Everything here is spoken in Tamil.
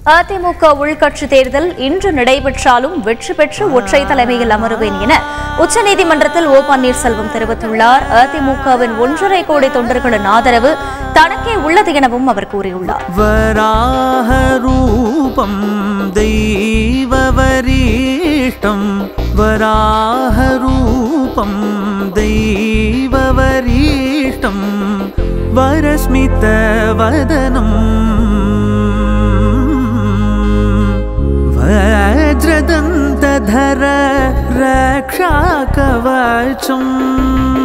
அதிமுக உள்கட்சி தேர்தல் இன்று நடைபெற்றாலும் வெற்றி பெற்று ஒற்றை தலைமையில் அமருவேன் என உச்சநீதிமன்றத்தில் ஓ பன்னீர்செல்வம் தெரிவித்துள்ளார் அதிமுகவின் ஒன்றரை கோடி தொண்டர்களின் ஆதரவு தனக்கே உள்ளது எனவும் அவர் கூறியுள்ளார் वराहरूपं दैववरीष्टं वराहरूपं दैववरीष्टं वरस्मितवदनं वज्रदन्तधर रक्षाकवचम्